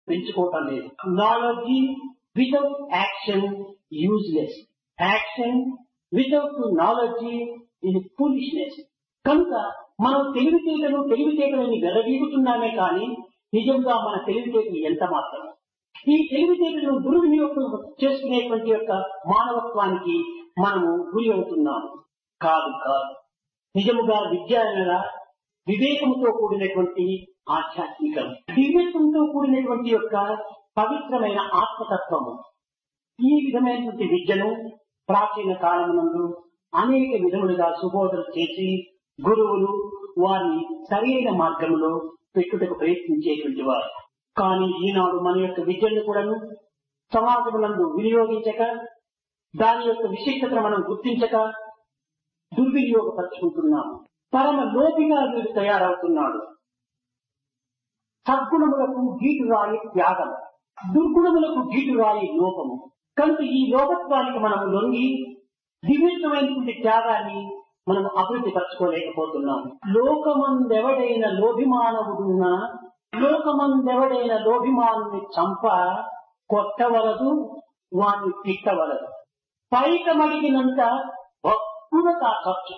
పెంచుకోవటం లేదు knowledge without action useless action without knowledge ఇది foolishness కనుక మనం తెలివితేటలు తెలివితేటలని వెలవీగుతున్నామే కానీ నిజంగా మన తెలివితేటలు ఎంత మాత్రం ఈ తెలివితేటలను దుర్వినియోగం చేసుకునేటువంటి యొక్క మానవత్వానికి మనము గురి అవుతున్నాము కాదు కాదు నిజముగా విద్య అనగా వివేకముతో కూడినటువంటి ఆధ్యాత్మికం దివ్యత్వంతో కూడినటువంటి యొక్క పవిత్రమైన ఆత్మతత్వము ఈ విధమైనటువంటి విద్యను ప్రాచీన కాలమునందు అనేక విధములుగా సుబోధన చేసి గురువులు వారిని సరైన మార్గంలో పెట్టుటకు ప్రయత్నించేటువంటి వారు కానీ ఈనాడు మన యొక్క విద్యను కూడాను సమాజములందు వినియోగించక దాని యొక్క విశిష్టతను మనం గుర్తించక దుర్వినియోగపరుచుకుంటున్నాము పరమ లోపిగా వీడు తయారవుతున్నాడు సద్గుణములకు గీటు రాయి త్యాగం దుర్గుణములకు గీటు రాయి లోపము కనుక ఈ లోకత్వానికి మనం లొంగి దివ్యమైనటువంటి త్యాగాన్ని మనం అభివృద్ధి పరచుకోలేకపోతున్నాం లోకమందెవడైన లోభిమానవుడున్నా లోకమందెవడైన లోభిమానుని చంప కొట్టవలదు వాణ్ణి తిట్టవలదు పైకమడిగినంత భక్తుల ఖర్చు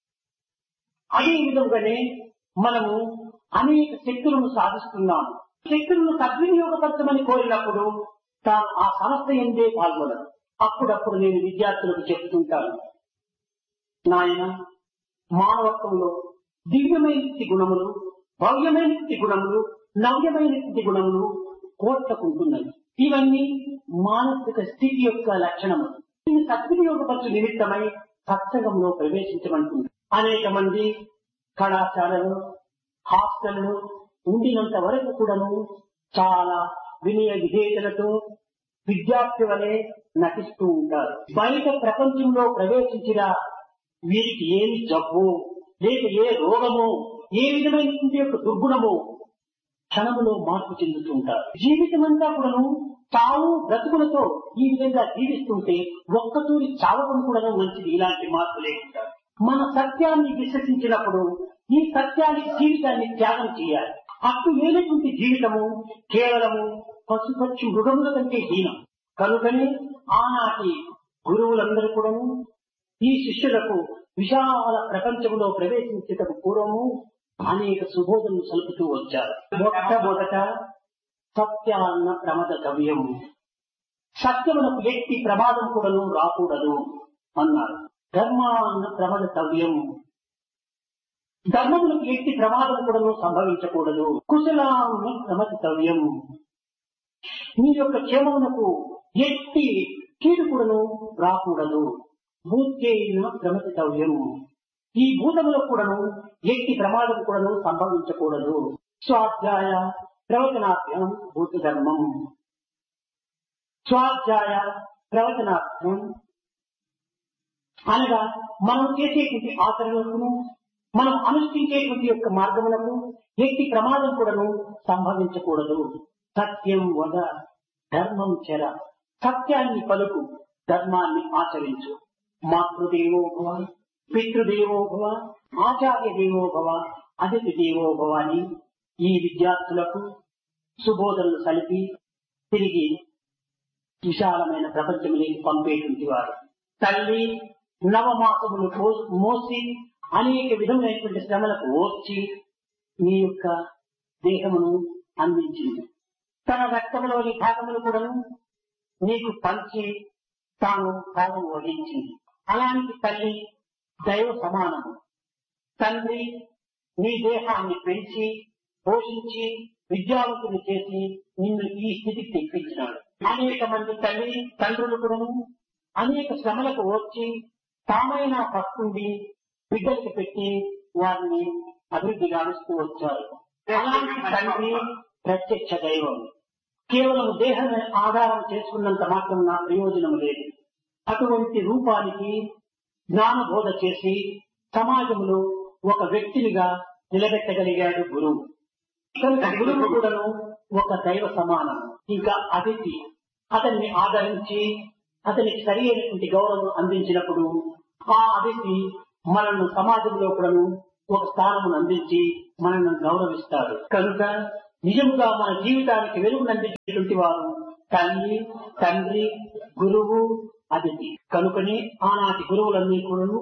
అదే విధంగానే మనము అనేక శక్తులను సాధిస్తున్నాము శక్తులను సద్వినియోగపరచమని కోరినప్పుడు తాను ఆ సంస్థ ఎందే పాల్గొనదు అప్పుడప్పుడు నేను విద్యార్థులకు చెప్తుంటాను నాయన మానవత్వంలో దివ్యమైన గుణములు భవ్యమైన గుణములు నవ్యమైన గుణములు కోట్లకుంటున్నాయి ఇవన్నీ మానసిక స్థితి యొక్క లక్షణములు దీన్ని సద్వినియోగపరచు నిమిత్తమై సత్సంగంలో ప్రవేశించమంటుంది అనేక మంది కళాశాలలు హాస్టళ్లు ఉండినంత వరకు కూడాను చాలా వినయ విధేయతలతో విద్యార్థి వలె నటిస్తూ ఉంటారు బయట ప్రపంచంలో ప్రవేశించిన వీరికి ఏమి జబ్బు లేక ఏ రోగము ఏ విధమైనటువంటి యొక్క దుర్గుణము క్షణములో మార్పు చెందుతూ ఉంటారు జీవితం అంతా కూడాను తాము బ్రతుకులతో ఈ విధంగా జీవిస్తుంటే ఒక్కతూరి చావడం కూడా మంచిది ఇలాంటి మార్పు లేకుండా మన సత్యాన్ని విశ్వసించినప్పుడు ఈ సత్యానికి జీవితాన్ని త్యాగం చేయాలి అట్టు లేనటువంటి జీవితము కేవలము పశుపక్షి మృగముల కంటే హీనం కనుకనే ఆనాటి గురువులందరూ కూడాను ఈ శిష్యులకు విశాల ప్రపంచంలో ప్రవేశించేటకు పూర్వము అనేక సుబోధనలు సలుపుతూ వచ్చారు మొట్టమొదట సత్యాన్న ప్రమద కవ్యం సత్యమునకు ఎట్టి ప్రమాదం కూడాను రాకూడదు అన్నారు ధర్మాన్న ప్రమద కవ్యం ధర్మములకు ఎట్టి ప్రమాదం కూడాను సంభవించకూడదు కుశలాన్ని ప్రమదితవ్యం మీ యొక్క క్షేమమునకు ఎట్టి కీడు కూడాను రాకూడదు భూత్యైన ప్రమదితవ్యం ఈ భూతములకు కూడాను ఎట్టి ప్రమాదం కూడాను సంభవించకూడదు స్వాధ్యాయ ప్రవచనార్థం భూత ధర్మం స్వాధ్యాయ ప్రవచనార్థం అనగా మనం చేసేటువంటి ఆచరణలకు మనం అనుష్ఠించేటువంటి యొక్క మార్గములకు ఎట్టి ప్రమాదం కూడాను సంభవించకూడదు సత్యం వద ధర్మం చెర సత్యాన్ని పలుకు ధర్మాన్ని ఆచరించు మాతృదేవో భవ పితృదేవో భవ ఆచార్య దేవో భవ అతిథి దేవో భవ అని ఈ విద్యార్థులకు సుబోధనలు సలిపి తిరిగి విశాలమైన ప్రపంచంలోకి పంపేటువంటి వారు తల్లి నవమాసములు మోసి అనేక విధములైనటువంటి శ్రమలకు ఓర్చి మీ యొక్క దేహమును అందించింది తన రక్తంలోని భాగములు కూడాను నీకు పంచి తాను ప్రాణం వహించింది అలాంటి తల్లి దైవ సమానము తండ్రి నీ దేహాన్ని పెంచి పోషించి విద్యావంతులు చేసి నిన్ను ఈ స్థితికి తెప్పించినాడు అనేక మంది తల్లి తండ్రులు కూడాను అనేక శ్రమలకు వచ్చి తామైనా పస్తుండి బిడ్డలకు పెట్టి వారిని అభివృద్ధి గావిస్తూ వచ్చారు అలాంటి తండ్రి ప్రత్యక్ష దైవం కేవలం దేహాన్ని ఆధారం చేసుకున్నంత మాత్రం నా ప్రయోజనం లేదు అటువంటి రూపానికి జ్ఞానబోధ చేసి సమాజంలో ఒక వ్యక్తినిగా నిలబెట్టగలిగాడు గురువు కనుక గురువు కూడాను ఒక దైవ సమానం ఇంకా అతిథి అతన్ని ఆదరించి అతనికి సరి అయినటువంటి గౌరవం అందించినప్పుడు ఆ అతిథి మనల్ని సమాజంలో కూడాను ఒక స్థానమును అందించి మనల్ని గౌరవిస్తాడు కనుక నిజముగా మన జీవితానికి వెలుగునందించేటువంటి వారు తల్లి తండ్రి గురువు అతిథి కనుకనే ఆనాటి గురువులన్నీ కూడాను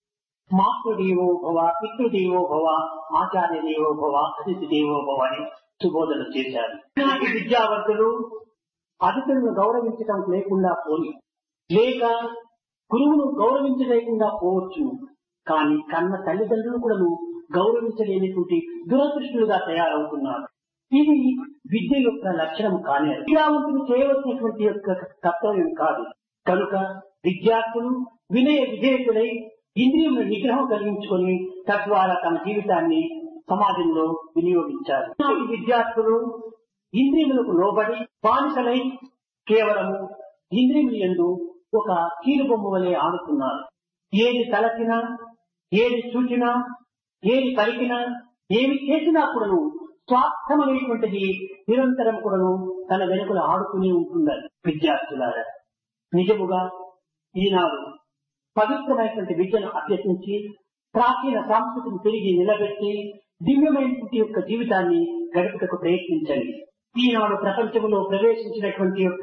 మాతృదేవో భవ పితృదేవో భవ ఆచార్య దేవో భవ అతిథి దేవో భవ అని సుబోధన చేశారు ఈనాటి విద్యావంతులు అతిథులను గౌరవించడం లేకుండా పోని లేక గురువును గౌరవించలేకుండా పోవచ్చు కానీ కన్న తల్లిదండ్రులు కూడా గౌరవించలేనిటువంటి దురదృష్టులుగా తయారవుతున్నారు ఇది విద్య యొక్క లక్షణం కానీ విద్యావంతులు చేయవలసినటువంటి యొక్క కర్తవ్యం కాదు కనుక విద్యార్థులు వినయ విధేయకులై ఇంద్రియముల నిగ్రహం కలిగించుకొని తద్వారా తమ జీవితాన్ని సమాజంలో వినియోగించారు ఈనాటి విద్యార్థులు ఇంద్రియములకు లోబడి బానిసలై కేవలము ఇంద్రియములు ఎందు ఒక కీలుబొమ్మ వలె ఆడుతున్నారు ఏది తలచినా ఏది చూచినా ఏది పలికినా ఏమి చేసినా కూడాను స్వార్థమనేటువంటిది నిరంతరం కూడాను తన వెనుకలు ఆడుతూనే ఉంటున్నారు విద్యార్థులారా నిజముగా ఈనాడు పవిత్రమైనటువంటి విద్యను అభ్యసించి ప్రాచీన సంస్కృతిని తిరిగి నిలబెట్టి దివ్యమైనటువంటి యొక్క జీవితాన్ని గడుపుటకు ప్రయత్నించండి ఈనాడు ప్రపంచంలో ప్రవేశించినటువంటి యొక్క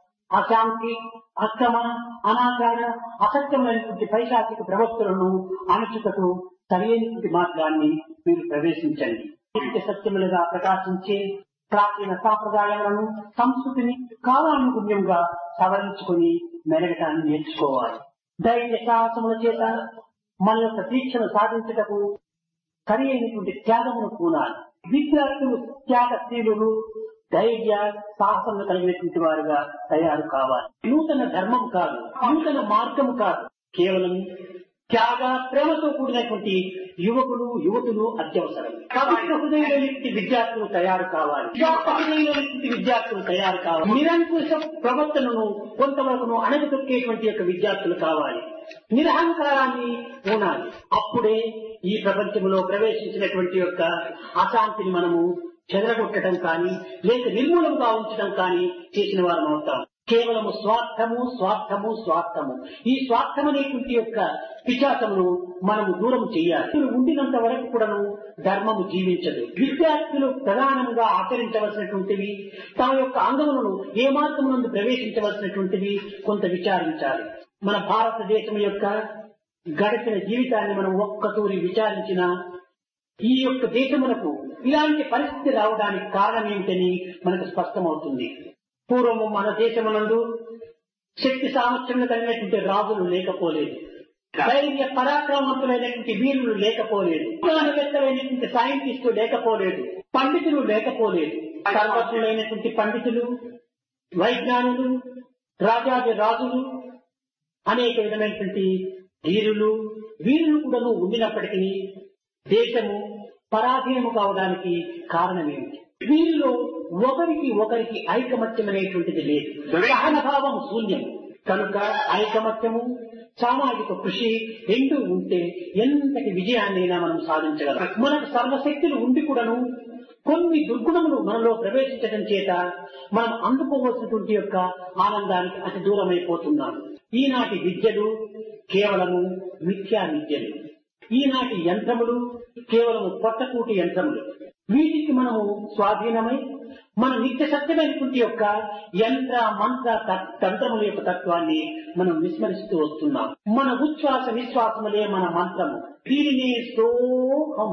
అశాంతి అక్రమ అనాచార అసత్యమైనటువంటి పైశాచిక ప్రవక్తలను అణచుటకు సరైనటువంటి మార్గాన్ని మీరు ప్రవేశించండి నిత్య సత్యములుగా ప్రకాశించే ప్రాచీన సాంప్రదాయాలను సంస్కృతిని కాలానుగుణ్యంగా సవరించుకొని మెరగటాన్ని నేర్చుకోవాలి ధైర్య సాహసముల చేత మన యొక్క దీక్షను సాధించటకు సరి అయినటువంటి త్యాగమును కూనాలి విద్యార్థులు త్యాగశీలులు ధైర్య సాహసములు కలిగినటువంటి వారుగా తయారు కావాలి నూతన ధర్మం కాదు నూతన మార్గం కాదు కేవలం త్యాగ ప్రేమతో కూడినటువంటి యువకులు యువతులు అత్యవసరం పవిత్ర హృదయమైనటువంటి విద్యార్థులు తయారు కావాలి స్వార్థ హృదయమైనటువంటి విద్యార్థులు తయారు కావాలి నిరంకుశ ప్రవర్తనను కొంతవరకు అణగతొక్కేటువంటి యొక్క విద్యార్థులు కావాలి నిరహంకారాన్ని ఉండాలి అప్పుడే ఈ ప్రపంచంలో ప్రవేశించినటువంటి యొక్క అశాంతిని మనము చెదరగొట్టడం కానీ లేక నిర్మూలంగా ఉంచడం కానీ చేసిన వారం అవుతాం కేవలము స్వార్థము స్వార్థము స్వార్థము ఈ స్వార్థం అనేటువంటి యొక్క పిచాచమును మనము దూరం చేయాలి ఉండినంత వరకు కూడాను ధర్మము జీవించదు విద్యార్థులు ప్రధానంగా ఆచరించవలసినటువంటివి తమ యొక్క అంగములను ఏ మార్గమునందు ప్రవేశించవలసినటువంటివి కొంత విచారించాలి మన భారతదేశం యొక్క గడిచిన జీవితాన్ని మనం ఒక్కతూరి విచారించిన ఈ యొక్క దేశమునకు ఇలాంటి పరిస్థితి రావడానికి కారణం ఏమిటని మనకు స్పష్టమవుతుంది పూర్వము మన దేశమునందు శక్తి సామర్థ్యంలో కలిగినటువంటి రాజులు లేకపోలేదు ధైర్య పరాక్రమవంతులైనటువంటి వీరులు లేకపోలేదు విజ్ఞానవేత్తలైనటువంటి సైంటిస్టులు లేకపోలేదు పండితులు లేకపోలేదు సర్వజ్ఞులైనటువంటి పండితులు వైజ్ఞానులు రాజాది రాజులు అనేక విధమైనటువంటి ధీరులు వీరులు కూడా ఉండినప్పటికీ దేశము పరాధీనము కావడానికి కారణమేమిటి వీరిలో ఒకరికి ఒకరికి ఐకమత్యం అనేటువంటిది లేదు సహనభావం శూన్యం కనుక ఐకమత్యము సామాజిక కృషి రెండు ఉంటే ఎంతటి విజయాన్నైనా మనం సాధించగలం మనకు సర్వశక్తులు ఉండి కూడాను కొన్ని దుర్గుణములు మనలో ప్రవేశించడం చేత మనం అందుకోవలసినటువంటి యొక్క ఆనందానికి అతి దూరమైపోతున్నాం ఈనాటి విద్యలు కేవలము మిథ్యా విద్యలు ఈనాటి యంత్రములు కేవలము పొట్టకూటి యంత్రములు వీటికి మనము స్వాధీనమై మన నిత్య సత్యమైనటువంటి యొక్క యంత్ర మంత్ర త- తంత్రముల యొక్క తత్వాన్ని మనం విస్మరిస్తూ వస్తున్నాం మన ఉచ్ఛ్వాస విశ్వాసములే మన మంత్రము దీనినే సోహం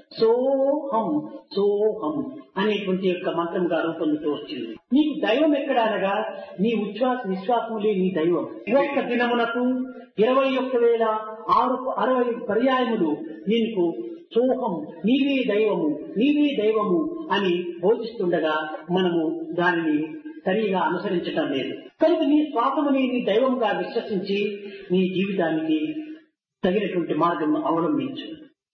సోహం సోహం అనేటువంటి యొక్క మంత్రంగా రూపొందుతూ వచ్చింది నీకు దైవం ఎక్కడ అనగా నీ ఉచ్ఛ్వాస విశ్వాసములే నీ దైవం ఒక్క దినమునకు ఇరవై ఒక్క వేల ఆరు అరవై పర్యాయములు నీకు సోహం నీవే దైవము నీవే దైవము అని బోధిస్తుండగా మనము దానిని సరిగా అనుసరించటం లేదు కనుక నీ శ్వాసమనే నీ దైవంగా విశ్వసించి నీ జీవితానికి తగినటువంటి మార్గం అవలంబించు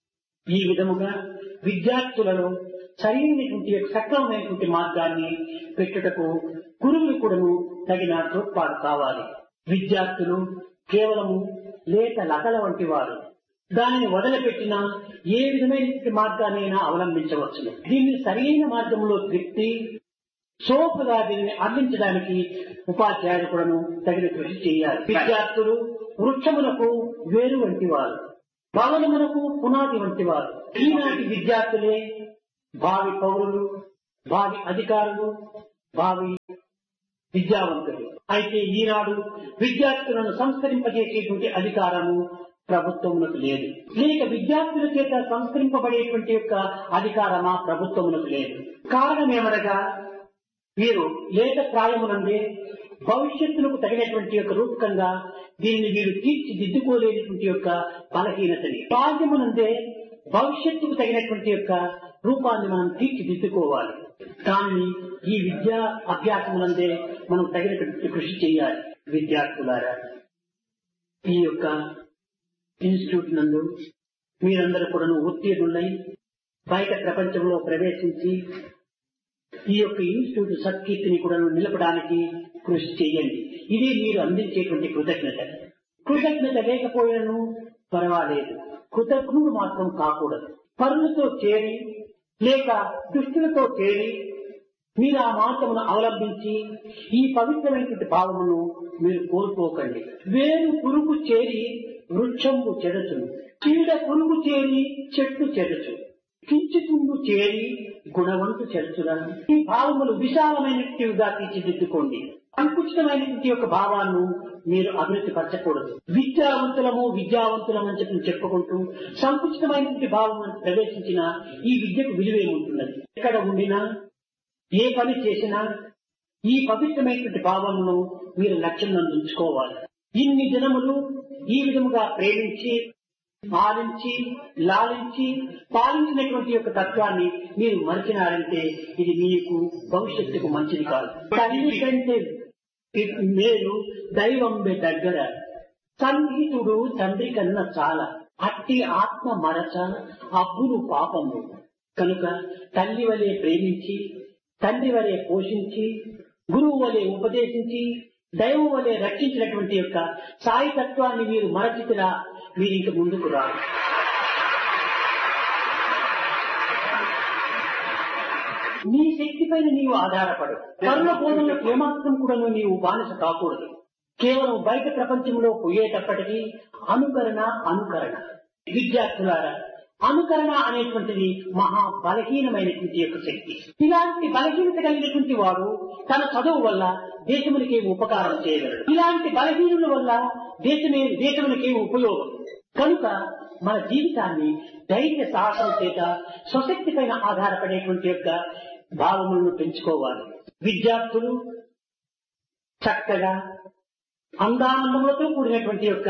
ఈ విధముగా విద్యార్థులలో సరైనటువంటి యొక్క సక్రమమైనటువంటి మార్గాన్ని పెట్టుటకు గురువులు కూడాను తగిన తోడ్పాటు కావాలి విద్యార్థులు కేవలము లేత లతల వంటి వారు దానిని వదిలిపెట్టిన ఏ విధమైన మార్గాన్నైనా అవలంబించవచ్చును దీన్ని సరైన మార్గంలో త్రిప్తి సోపుగా దీనిని అందించడానికి ఉపాధ్యాయులు కూడాను తగిన కృషి చేయాలి విద్యార్థులు వృక్షములకు వేరు వంటి వారు భవనమునకు పునాది వంటి వారు ఈనాటి విద్యార్థులే భావి పౌరులు భావి అధికారులు భావి విద్యావంతులు అయితే ఈనాడు విద్యార్థులను సంస్కరింపజేసేటువంటి అధికారము ప్రభుత్వమునకు లేదు లేక విద్యార్థుల చేత సంస్కరింపబడేటువంటి యొక్క అధికారమా ప్రభుత్వమునకు లేదు కారణం ఏమనగా వీరు లేత ప్రాయమునందే భవిష్యత్తులకు తగినటువంటి యొక్క రూపకంగా దీనిని వీరు తీర్చిదిద్దుకోలేనటువంటి యొక్క బలహీనతని బాల్యమునందే భవిష్యత్తుకు తగినటువంటి యొక్క రూపాన్ని మనం తీర్చిదిద్దుకోవాలి కానీ ఈ విద్యా అభ్యాసమునందే మనం తగినటువంటి కృషి చేయాలి విద్యార్థులారా ఈ యొక్క ఇన్స్టిట్యూట్ నందు మీరందరూ కూడా ఉత్తీర్ణులై బయట ప్రపంచంలో ప్రవేశించి ఈ యొక్క ఇన్స్టిట్యూట్ సత్కీర్తిని కూడా నిలపడానికి కృషి చేయండి ఇది మీరు అందించేటువంటి కృతజ్ఞత కృతజ్ఞత లేకపోయినను పర్వాలేదు కృతజ్ఞుడు మాత్రం కాకూడదు పరులతో చేరి లేక దుష్టులతో చేరి మీరు ఆ మార్గమును అవలంబించి ఈ పవిత్రమైనటువంటి భావమును మీరు కోల్పోకండి వేరు పురుగు చేరి వృక్షంబు చెడచును చీడ పురుగు చేరి చెట్టు చెడచు కించుతుండు చేరి గుణవంతు చెరచురా ఈ భావములు విశాలమైనట్టుగా తీర్చిదిద్దుకోండి సంకుచితమైనటువంటి యొక్క భావాన్ని మీరు అభివృద్ధి పరచకూడదు విద్యావంతులము విద్యావంతులం అని చెప్పి చెప్పుకుంటూ సంకుచితమైనటువంటి భావం ప్రవేశించిన ఈ విద్యకు విలువేముంటున్నది ఎక్కడ ఉండినా ఏ పని చేసినా ఈ పవిత్రమైనటువంటి భావమును మీరు లక్ష్యం ఉంచుకోవాలి ఇన్ని దినములు ఈ విధముగా ప్రేమించి పాలించి లాలించి పాలించినటువంటి యొక్క తత్వాన్ని మీరు మరిచినారంటే ఇది మీకు భవిష్యత్తుకు మంచిది కాదు తల్లి కంటే మేలు దైవం దగ్గర సంగీతుడు తండ్రి కన్నా చాలా అట్టి ఆత్మ మరచ అబ్బులు పాపము కనుక తల్లి వలె ప్రేమించి తండ్రి వలె పోషించి గురువు వలె ఉపదేశించి దైవం వలె రక్షించినటువంటి యొక్క సాయి తత్వాన్ని మీరు మరచితిరా మీరు ఇంక ముందుకు రారు నీ శక్తి పైన నీవు ఆధారపడు కర్మ బోధనలకు ఏమాత్రం కూడా నీవు బానిస కాకూడదు కేవలం బయట ప్రపంచంలో పోయేటప్పటికీ అనుకరణ అనుకరణ విద్యార్థులారా అనుకరణ అనేటువంటిది మహా బలహీనమైనటువంటి యొక్క శక్తి ఇలాంటి బలహీనత కలిగినటువంటి వాడు తన చదువు వల్ల దేశమునికి ఉపకారం చేయగలడు ఇలాంటి బలహీనుల వల్ల దేశమే దేశమునికి ఉపయోగం కనుక మన జీవితాన్ని ధైర్య సాహసం చేత స్వశక్తి పైన ఆధారపడేటువంటి యొక్క భావములను పెంచుకోవాలి విద్యార్థులు చక్కగా అందానందములతో కూడినటువంటి యొక్క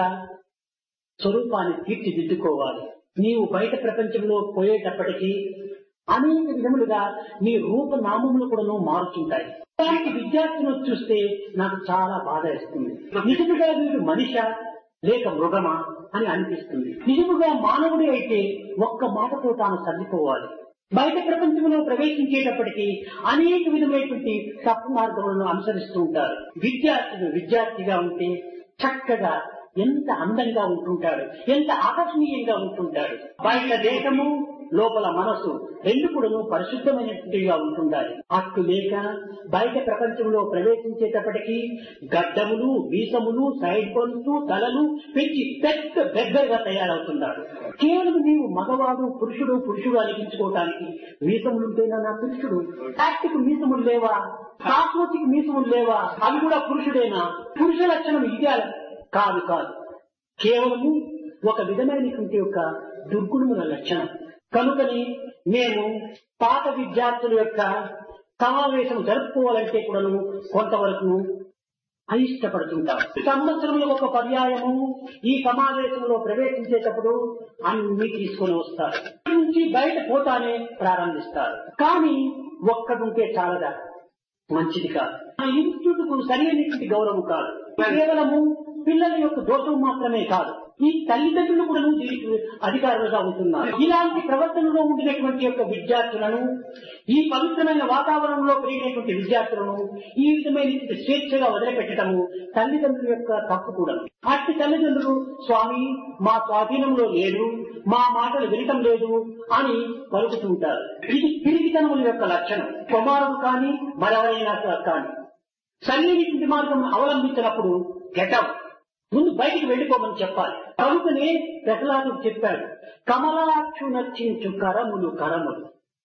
స్వరూపాన్ని తీర్చిదిద్దుకోవాలి నీవు బయట ప్రపంచంలో పోయేటప్పటికీ అనేక విధములుగా నీ రూపనామములు కూడా మారుతుంటాయి ఇలాంటి విద్యార్థులను చూస్తే నాకు చాలా బాధ ఇస్తుంది నిజముగా వీడు మనిష లేక మృగమా అని అనిపిస్తుంది నిజముగా మానవుడే అయితే ఒక్క మాటతో తాను సర్దుకోవాలి బయట ప్రపంచంలో ప్రవేశించేటప్పటికీ అనేక విధమైనటువంటి తప్పు మార్గములను అనుసరిస్తూ ఉంటారు విద్యార్థులు విద్యార్థిగా ఉంటే చక్కగా ఎంత అందంగా ఉంటుంటాడు ఎంత ఆకర్షణీయంగా ఉంటుంటాడు బయట దేశము లోపల మనసు రెండు కూడాను పరిశుద్ధమైనట్టుగా ఉంటుండాలి అట్టు లేక బయట ప్రపంచంలో ప్రవేశించేటప్పటికీ గడ్డములు వీసములు సైడ్ పనులు తలలు పెంచి పెద్ద బెగ్గరగా తయారవుతున్నాడు కేవలం నీవు మగవాడు పురుషుడు పురుషుడు అనిపించుకోవటానికి మీసములుంటేనా నా పురుషుడు యాక్టిక్ మీసములు లేవా కాస్మోటిక్ మీసములు లేవా అవి కూడా పురుషుడేనా పురుష లక్షణం ఇదే కాదు కాదు కేవలము ఒక విధమైనటువంటి యొక్క దుర్గుణముల లక్షణం కనుకని మేము పాత విద్యార్థుల యొక్క సమావేశం జరుపుకోవాలంటే కూడాను కొంతవరకు అయిష్టపడుతుంటాం సంవత్సరంలో ఒక పర్యాయము ఈ సమావేశంలో ప్రవేశించేటప్పుడు అన్ని తీసుకొని వస్తారు నుంచి బయట పోతానే ప్రారంభిస్తారు కానీ ఒక్కడుంటే చాలదా మంచిది కాదు ఆ ఇన్స్టిట్యూట్ కు సరైనటువంటి గౌరవం కాదు కేవలము పిల్లల యొక్క దోషం మాత్రమే కాదు ఈ తల్లిదండ్రులు కూడా దీనికి అధికారులుగా ఉంటున్నారు ఇలాంటి ప్రవర్తనలో ఉండినటువంటి యొక్క విద్యార్థులను ఈ పవిత్రమైన వాతావరణంలో పెరిగినటువంటి విద్యార్థులను ఈ విధమైన స్వేచ్ఛగా వదిలిపెట్టడము తల్లిదండ్రుల యొక్క తప్పు కూడా అట్టి తల్లిదండ్రులు స్వామి మా స్వాధీనంలో లేదు మా మాటలు వినటం లేదు అని పలుకుతుంటారు ఇది పిరిగితనముల యొక్క లక్షణం కుమారుడు కానీ మరెవరైనా కానీ సరైనటువంటి మార్గం అవలంబించినప్పుడు గెటప్ ముందు బయటికి వెళ్ళిపోమని చెప్పాలి కనుకనే ప్రహ్లాదుడు చెప్పాడు కమలాక్షు నర్చించు కరములు కరములు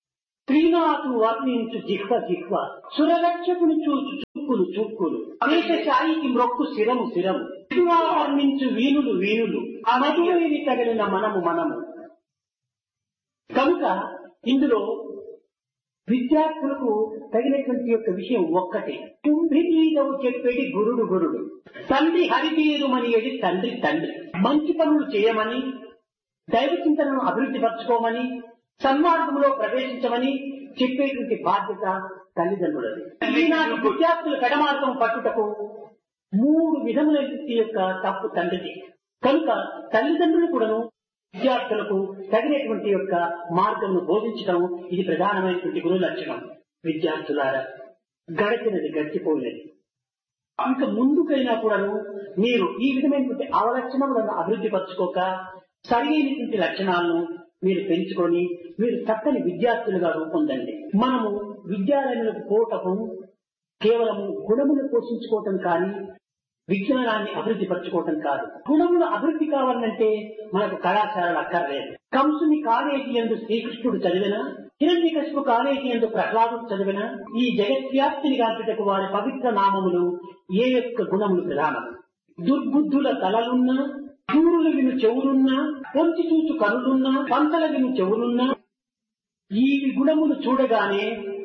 శ్రీనాథు వర్ణించు జిహ్వ జిహ్వ సురరక్షకుని చూచు చుక్కులు చుక్కులు దేశశాయికి మ్రొక్కు శిరము శిరము శివా వర్ణించు వీణులు వీణులు మధువేని తగిలిన మనము మనము కనుక ఇందులో విద్యార్థులకు తగినటువంటి యొక్క విషయం ఒక్కటే కుంభినీదవు చెప్పేది గురుడు గురుడు తండ్రి హరితీరుమని ఏది తండ్రి తండ్రి మంచి పనులు చేయమని దైవ చింతనను అభివృద్ధి పరచుకోమని సన్మార్గంలో ప్రవేశించమని చెప్పేటువంటి బాధ్యత తల్లిదండ్రులది ఈనాటి విద్యార్థుల కడమార్గం పట్టుటకు మూడు విధములైన యొక్క తప్పు తండ్రిది కనుక తల్లిదండ్రులు కూడాను విద్యార్థులకు తగినటువంటి యొక్క మార్గంను బోధించడం ఇది ప్రధానమైనటువంటి గురు లక్షణం విద్యార్థులారా గడిచినది గడిచిపోయినది ఇంకా ముందుకైనా కూడాను మీరు ఈ విధమైనటువంటి అవలక్షణములను అభివృద్ధి పరచుకోక సరైనటువంటి లక్షణాలను మీరు పెంచుకొని మీరు చక్కని విద్యార్థులుగా రూపొందండి మనము విద్యాలయములకు పోవటము కేవలము గుణములు పోషించుకోవటం కానీ విజ్ఞానాన్ని అభివృద్ధి పరచుకోవటం కాదు గుణములు అభివృద్ధి కావాలంటే మనకు కళాశాలలు అక్కర్లేదు కంసుని కాలేజీ ఎందు శ్రీకృష్ణుడు చదివిన హిరణ్యకశిపు కాలేజీ ఎందు ప్రహ్లాదుడు చదివిన ఈ జగత్వ్యాప్తిని గాంచుటకు వారి పవిత్ర నామములు ఏ యొక్క గుణములు ప్రధానం దుర్బుద్ధుల తలలున్నా చూరులు విను చెవులున్నా పొంచి చూచు కనులున్నా పంతల విను చెవులున్నా ఈ గుణములు చూడగానే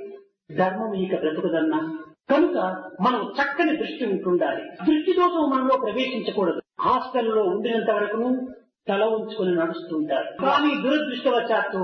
ధర్మం ఇక బ్రతుకుదన్నా కనుక మనం చక్కని దృష్టి ఉంటుండాలి దృష్టి దోషం మనలో ప్రవేశించకూడదు హాస్టల్లో ఉండినంత వరకు తల ఉంచుకొని నడుస్తుంటారు కానీ దురదృష్టవశాత్తు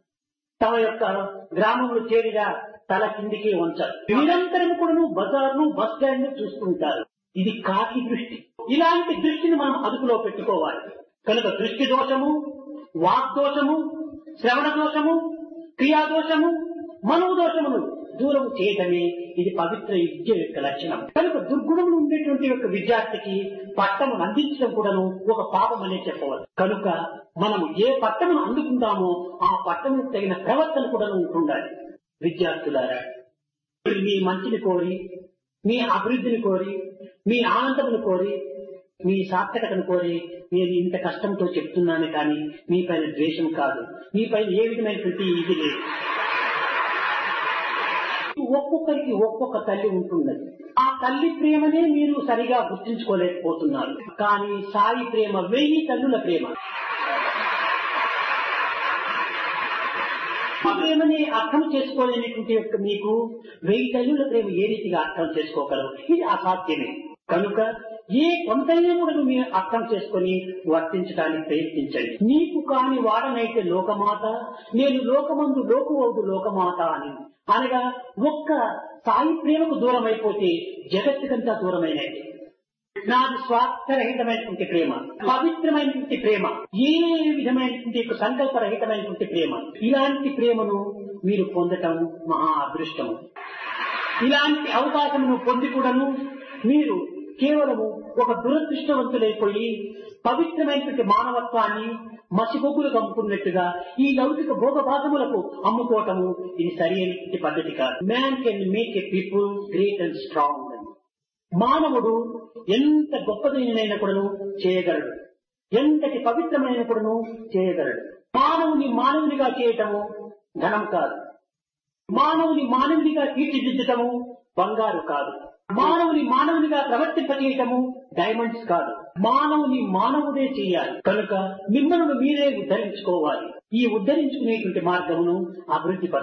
తమ యొక్క గ్రామంలో చేరిగా తల కిందికి ఉంచారు నిరంతరం కూడా బజార్ను బస్ స్టాండ్ చూస్తుంటారు ఇది కాకి దృష్టి ఇలాంటి దృష్టిని మనం అదుపులో పెట్టుకోవాలి కనుక దృష్టి దోషము వాగ్దోషము శ్రవణ దోషము క్రియాదోషము మనవు దోషమును దూరం చేయటమే ఇది పవిత్ర విద్య యొక్క లక్షణం కనుక దుర్గుణములు ఉండేటువంటి యొక్క విద్యార్థికి పట్టమును అందించడం కూడాను ఒక పాపం అనే చెప్పవచ్చు కనుక మనము ఏ పట్టమును అందుకుంటామో ఆ పట్టముకు తగిన ప్రవర్తన కూడా ఉంటుండాలి విద్యార్థులారా మీ మంచిని కోరి మీ అభివృద్ధిని కోరి మీ ఆనందమును కోరి మీ సార్థకతను కోరి నేను ఇంత కష్టంతో చెప్తున్నాను కానీ మీ పైన ద్వేషం కాదు మీ పైన ఏ విధమైనటువంటి ఇది లేదు ఒక్కొక్కరికి ఒక్కొక్క తల్లి ఉంటున్నది ఆ తల్లి ప్రేమనే మీరు సరిగా గుర్తించుకోలేకపోతున్నారు కానీ సాయి ప్రేమ వెయ్యి తల్లుల ప్రేమ ఆ ప్రేమని అర్థం చేసుకోలేనటువంటి యొక్క మీకు వెయ్యి తల్లుల ప్రేమ ఏ రీతిగా అర్థం చేసుకోగలరు ఇది అసాధ్యమే కనుక ఏ కొంతైనా కూడా మీరు అర్థం చేసుకొని వర్తించడానికి ప్రయత్నించండి నీకు కాని వాడనైతే లోకమాత నేను లోకమందు లోకువౌదు లోకమాత అని అనగా ఒక్క సాయి ప్రేమకు దూరం అయిపోతే జగత్తుకంతా దూరమైనది నాది స్వార్థరహితమైనటువంటి ప్రేమ పవిత్రమైనటువంటి ప్రేమ ఏ విధమైనటువంటి సంకల్పరహితమైనటువంటి ప్రేమ ఇలాంటి ప్రేమను మీరు పొందటం మహా అదృష్టము ఇలాంటి అవకాశమును పొంది కూడాను మీరు కేవలము ఒక దురదృష్టవంతులైపోయి పవిత్రమైనటువంటి మానవత్వాన్ని మసిబొగ్గులు కమ్ముకున్నట్టుగా ఈ లౌకిక భోగభాగములకు అమ్ముకోవటము ఇది సరి అయినటువంటి పద్ధతి కాదు man can make a people great and strong మానవుడు ఎంత గొప్పదైన కూడాను చేయగలడు ఎంతటి పవిత్రమైన కూడాను చేయగలడు మానవుని మానవునిగా చేయటము ధనం కాదు మానవుని మానవునిగా తీర్చిదిద్దటము బంగారు కాదు మానవుని మానవునిగా ప్రవర్తింపజేయటము డైమండ్స్ కాదు మానవుని మానవుడే చేయాలి కనుక మిమ్మల్ని మీరే ఉద్ధరించుకోవాలి ఈ ఉద్ధరించుకునేటువంటి మార్గమును అభివృద్ధి